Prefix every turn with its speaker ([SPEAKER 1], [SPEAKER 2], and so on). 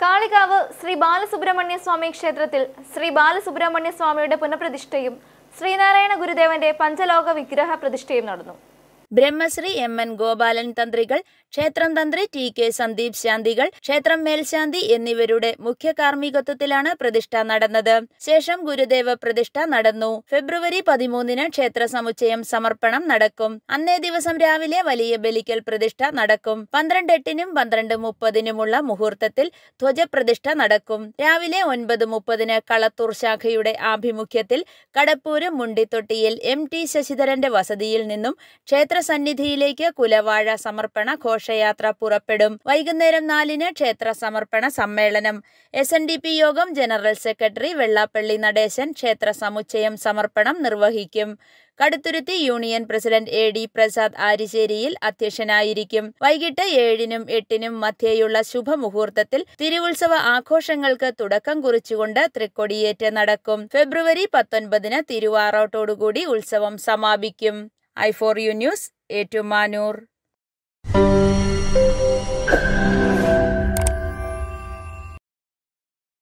[SPEAKER 1] കാളികാവ് ശ്രീ ബാലസുബ്രഹ്മണ്യ സ്വാമി ക്ഷേത്രത്തിൽ ശ്രീ ബാലസുബ്രഹ്മണ്യ സ്വാമിയുടെ പുനഃപ്രതിഷ്ഠയും ശ്രീനാരായണ ഗുരുദേവന്റെ പഞ്ചലോക വിഗ്രഹ പ്രതിഷ്ഠയും നടന്നു
[SPEAKER 2] ബ്രഹ്മശ്രീ എം എൻ ഗോപാലൻ തന്ത്രികൾ ക്ഷേത്രം തന്ത്രി ടി കെ സന്ദീപ് ശാന്തികൾ ക്ഷേത്രം മേൽശാന്തി എന്നിവരുടെ മുഖ്യ കാർമ്മികത്വത്തിലാണ് പ്രതിഷ്ഠ നടന്നത് ശേഷം ഗുരുദേവ പ്രതിഷ്ഠ നടന്നു ഫെബ്രുവരി പതിമൂന്നിന് ക്ഷേത്ര സമുച്ചയം സമർപ്പണം നടക്കും അന്നേ ദിവസം രാവിലെ വലിയ ബലിക്കൽ പ്രതിഷ്ഠ നടക്കും പന്ത്രണ്ട് എട്ടിനും പന്ത്രണ്ട് മുപ്പതിനുമുള്ള മുഹൂർത്തത്തിൽ ധ്വജപ്രതിഷ്ഠ നടക്കും രാവിലെ ഒൻപത് മുപ്പതിന് കളത്തൂർ ശാഖയുടെ ആഭിമുഖ്യത്തിൽ കടപ്പൂര് മുണ്ടിത്തൊട്ടിയിൽ എം ടി ശശിധരന്റെ വസതിയിൽ നിന്നും ക്ഷേത്ര സന്നിധിയിലേക്ക് കുലവാഴ സമർപ്പണ ഘോഷയാത്ര പുറപ്പെടും വൈകുന്നേരം നാലിന് ക്ഷേത്ര സമർപ്പണ സമ്മേളനം എസ് എൻ ഡി പി യോഗം ജനറൽ സെക്രട്ടറി വെള്ളാപ്പള്ളി നടേശൻ ക്ഷേത്ര സമുച്ചയം സമർപ്പണം നിർവഹിക്കും Kaduthuruthy union president A D Prasad ആരിശ്ശേരിയിൽ അധ്യക്ഷനായിരിക്കും വൈകിട്ട് ഏഴിനും എട്ടിനും മധ്യേയുള്ള ശുഭമുഹൂർത്തത്തിൽ തിരുവുത്സവ ആഘോഷങ്ങൾക്ക് തുടക്കം കുറിച്ചുകൊണ്ട് തൃക്കൊടിയേറ്റ് നടക്കും ഫെബ്രുവരി പത്തൊൻപതിന് തിരുവാറോട്ടോടുകൂടി ഉത്സവം സമാപിക്കും I for U news Ettumanoor